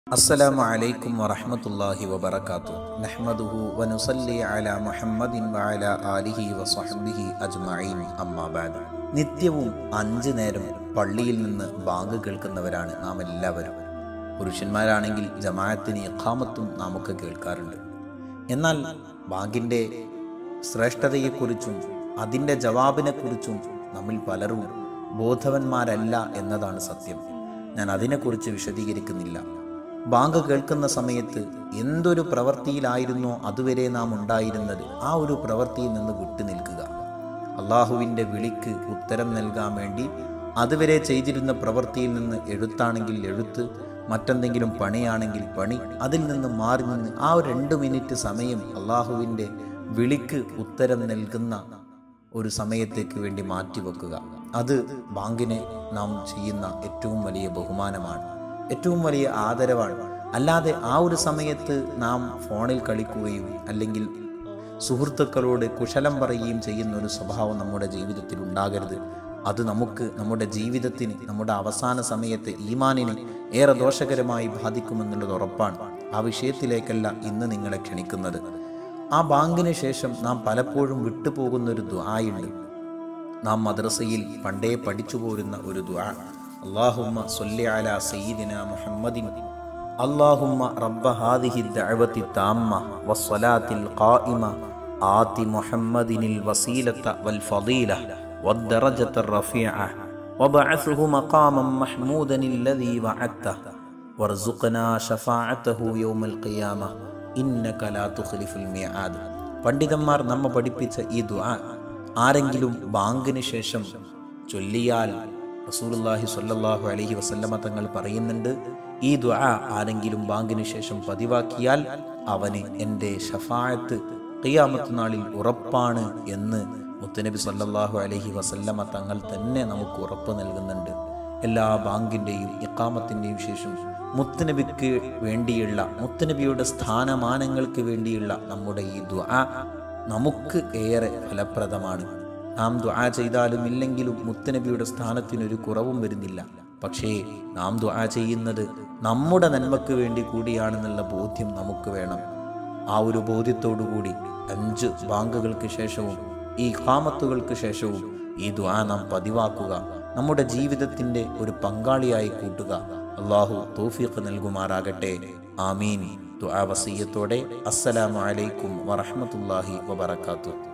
അസ്സലാമു അലൈക്കും വറഹ്മത്തുള്ളാഹി വബറകാതുഹു നഹ്മദുഹു വനുസല്ലി അലാ മുഹമ്മദിൻ വഅല ആലിഹി വസഹ്ബിഹി അജ്മഈൻ അമ്മാ ബഅദ് നിത്യവും അഞ്ച് നേരം പള്ളിയിൽ നിന്ന് ബാങ്ക് കേൾക്കുന്നവരാണ് നാം എല്ലാവരും പുരുഷന്മാരാണെങ്കിൽ ജമാഅത്തിന് ഇഖാമത്തും നാമൊക്കെ കേൾക്കാറുണ്ട് എന്നാൽ ബാങ്കിൻ്റെ ശ്രേഷ്ഠതയെക്കുറിച്ചും അതിൻ്റെ ജവാബിനെക്കുറിച്ചും നമ്മിൽ പലരും ബോധവന്മാരല്ല എന്നതാണ് സത്യം ഞാൻ അതിനെക്കുറിച്ച് വിശദീകരിക്കുന്നില്ല ബാങ്ക് കേൾക്കുന്ന സമയത്ത് എന്തൊരു പ്രവൃത്തിയിലായിരുന്നോ അതുവരെ നാം ഉണ്ടായിരുന്നത് ആ ഒരു പ്രവൃത്തിയിൽ നിന്ന് വിട്ടു നിൽക്കുക അള്ളാഹുവിൻ്റെ വിളിക്ക് ഉത്തരം നൽകാൻ വേണ്ടി അതുവരെ ചെയ്തിരുന്ന പ്രവൃത്തിയിൽ നിന്ന് എഴുത്താണെങ്കിൽ എഴുത്ത് മറ്റെന്തെങ്കിലും പണിയാണെങ്കിൽ പണി അതിൽ നിന്ന് മാറി നിന്ന് ആ ഒരു രണ്ട് മിനിറ്റ് സമയം അള്ളാഹുവിൻ്റെ വിളിക്ക് ഉത്തരം നൽകുന്ന ഒരു സമയത്തേക്ക് വേണ്ടി മാറ്റിവെക്കുക അത് ബാങ്കിനെ നാം ചെയ്യുന്ന ഏറ്റവും വലിയ ബഹുമാനമാണ് ഏറ്റവും വലിയ ആദരവാണ് അല്ലാതെ ആ ഒരു സമയത്ത് നാം ഫോണിൽ കളിക്കുകയും അല്ലെങ്കിൽ സുഹൃത്തുക്കളോട് കുശലം പറയുകയും ചെയ്യുന്ന ഒരു സ്വഭാവം നമ്മുടെ ജീവിതത്തിൽ ഉണ്ടാകരുത് അത് നമുക്ക് നമ്മുടെ ജീവിതത്തിന് നമ്മുടെ അവസാന സമയത്ത് ഈമാനിനെ ഏറെ ദോഷകരമായി ബാധിക്കുമെന്നുള്ളത് ഉറപ്പാണ് ആ വിഷയത്തിലേക്കല്ല ഇന്ന് നിങ്ങളെ ക്ഷണിക്കുന്നത് ആ ബാങ്കിന് ശേഷം നാം പലപ്പോഴും വിട്ടുപോകുന്ന ഒരു ദ്വായുണ്ട് നാം മദ്രസയിൽ പണ്ടേ പഠിച്ചു പോരുന്ന ഒരു ദ്വാ അള്ളാഹുമ്മ സൊല്ലി അല സയ്യിദിന മുഹമ്മദിൻ അള്ളാഹുമ്മ റബ്ബ ഹാദിഹി ദഅവത്തി താമ്മ വസ്സലാത്തിൽ ഖായിമ ആതി മുഹമ്മദിനിൽ വസീലത്ത വൽ ഫളീല والدرجة الرفيعة وبعثه مقاما محمودا الذي وعدته وارزقنا شفاعته يوم القيامة إنك لا تخلف الميعاد പണ്ഡിതന്മാർ നമ്മ പഠിപ്പിച്ച ഈ ദുആ ആരെങ്കിലും ബാങ്കിന് ശേഷം ചൊല്ലിയാൽ റസൂലുള്ളാഹി സ്വല്ലല്ലാഹു അലൈഹി വസല്ലമ തങ്ങൾ പറയുന്നുണ്ട് ഈ ദുആ ആരെങ്കിലും ബാങ്കിന് ശേഷം പതിവാക്കിയാൽ അവന് എൻ്റെ ഷഫായത്ത് ഖിയാമത്ത് നാളിൽ ഉറപ്പാണ് എന്ന് മുത്തുനബി സല്ലല്ലാഹു അലൈഹി വസല്ലമ തങ്ങൾ തന്നെ നമുക്ക് ഉറപ്പ് നൽകുന്നുണ്ട് എല്ലാ ബാങ്കിൻ്റെയും ഇക്കാമത്തിൻ്റെയും ശേഷം മുത്തുനബിക്ക് വേണ്ടിയുള്ള മുത്തുനബിയുടെ സ്ഥാനമാനങ്ങൾക്ക് വേണ്ടിയുള്ള നമ്മുടെ ഈ ദുആ നമുക്ക് ഏറെ ഫലപ്രദമാണ് നാം ദുആ ചെയ്താലും ഇല്ലെങ്കിലും മുത്തുനബിയുടെ സ്ഥാനത്തിനൊരു കുറവും വരുന്നില്ല പക്ഷേ നാം ദുആ ചെയ്യുന്നത് നമ്മുടെ നന്മക്ക് വേണ്ടി കൂടിയാണെന്നുള്ള ബോധ്യം നമുക്ക് വേണം ആ ഒരു ബോധ്യത്തോടു കൂടി അഞ്ച് ബാങ്കുകൾക്ക് ശേഷവും ഈ കാമത്തുകൾക്ക് ശേഷവും ഈ ദുആ നാം പതിവാക്കുക നമ്മുടെ ജീവിതത്തിൻ്റെ ഒരു പങ്കാളിയായി കൂട്ടുക അള്ളാഹു തൗഫീഖ് നൽകുമാറാകട്ടെ ആമീൻ ദുആ വസീയത്തോടെ അസ്സലാമു അലൈക്കും വറഹ്മത്തുള്ളാഹി വബറകാതുഹു